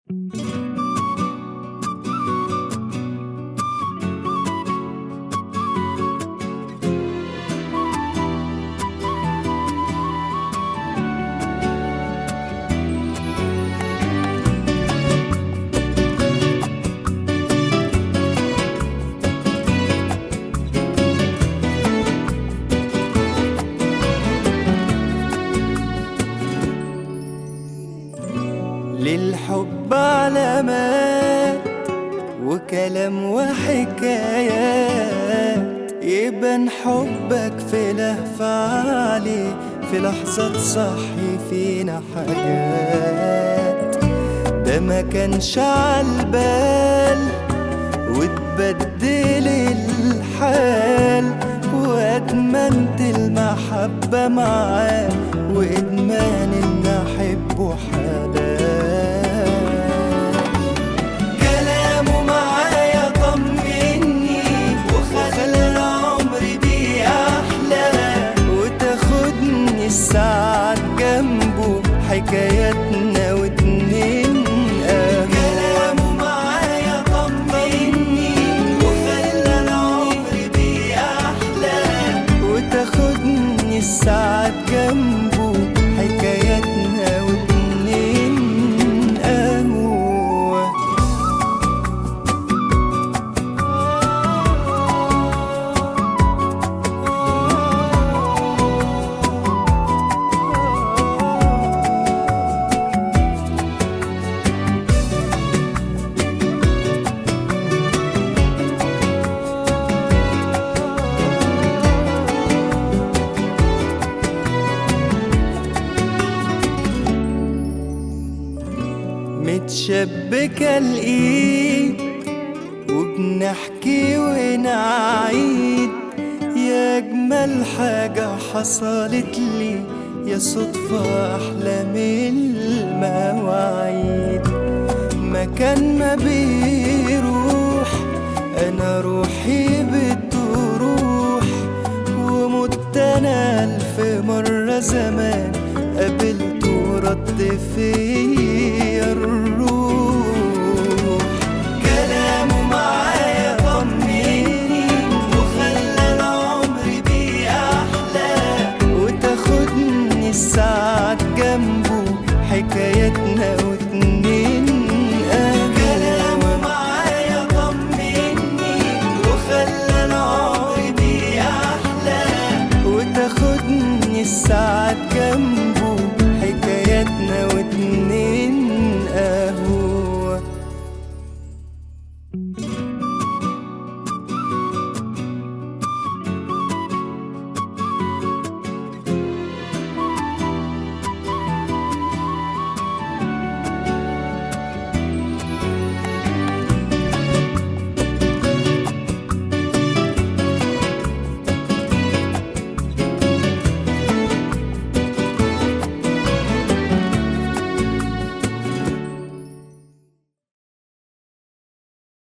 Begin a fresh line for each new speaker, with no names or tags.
للحب علامات وكلام وحكايات يبان حبك في لهفة عليه في لحظة تصحي فينا حاجات ده ما كانش عالبال وتبدل الحال وأدمنت المحبة معاه وإدمان إن أحبه حلال كلامه معايا طمني وخلى عمري بيه أحلى وتاخدني الساعات جنبه حكاياتنا واتنين كلامه معايا طمني وخلى العمر بيه أحلى وتاخدني الساعات جنبه حكاياتنا واتنين قهوة متشبكة الإيد وبنحكي ونعيد يا أجمل حاجة حصلت لي يا صدفة أحلى من المواعيد مكان ما بيروح أنا روحي بتروح ومت أنا ألف مرة زمان قابلته رد فيا الروح كلامه معايا طمني وخلى العمر بيه أحلى وتاخدني الساعات جنبه حكاياتنا